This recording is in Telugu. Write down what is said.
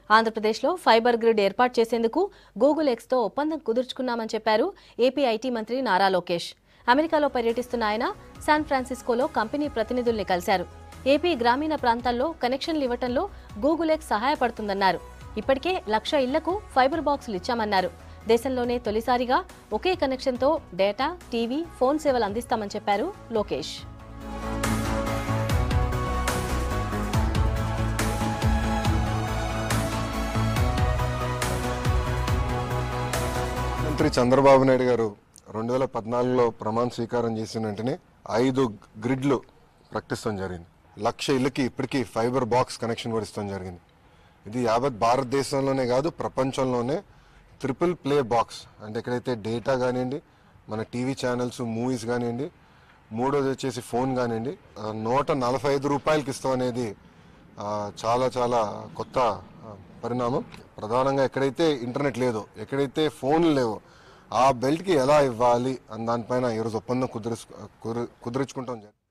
ఆంధ్రప్రదేశ్లో ఫైబర్ గ్రిడ్ ఏర్పాటు చేసేందుకు గూగుల్ ఎక్స్తో ఒప్పందం కుదుర్చుకున్నామని చెప్పారు ఏపీ ఐటీ మంత్రి నారా లోకేష్ అమెరికాలో పర్యటిస్తున్న ఆయన శాన్ ఫ్రాన్సిస్కోలో కంపెనీ ప్రతినిధుల్ని కలిశారు ఏపీ గ్రామీణ ప్రాంతాల్లో కనెక్షన్లు ఇవ్వటంలో గూగుల్ ఎక్స్ సహాయపడుతుందన్నారు ఇప్పటికే లక్ష ఇళ్లకు ఫైబర్ బాక్సులు ఇచ్చామన్నారు దేశంలోనే తొలిసారిగా ఒకే కనెక్షన్తో డేటా టీవీ ఫోన్ సేవలు అందిస్తామని చెప్పారు లోకేష్ మంత్రి చంద్రబాబు నాయుడు గారు రెండు వేల పద్నాలుగులో ప్రమాణ స్వీకారం చేసిన వెంటనే ఐదు గ్రిడ్లు ప్రకటిస్తాం జరిగింది లక్ష ఇళ్ళకి ఇప్పటికీ ఫైబర్ బాక్స్ కనెక్షన్ కూడా ఇస్తాం జరిగింది ఇది యావత్ భారతదేశంలోనే కాదు ప్రపంచంలోనే ట్రిపుల్ ప్లే బాక్స్ అంటే ఎక్కడైతే డేటా కానివ్వండి మన టీవీ ఛానల్స్ మూవీస్ కానివ్వండి మూడోది వచ్చేసి ఫోన్ కానివ్వండి ఆ, నూట నలభై ఐదు రూపాయలకి ఇస్తాం అనేది ఆ, చాలా చాలా కొత్త ఆ, పరిణామం ప్రధానంగా ఎక్కడైతే ఇంటర్నెట్ లేదో ఎక్కడైతే ఫోన్లు లేవో ఆ బెల్ట్కి ఎలా ఇవ్వాలి అని దానిపైన ఈరోజు ఒప్పందం కుదురు కుదుర్చుకుంటాం జరిగింది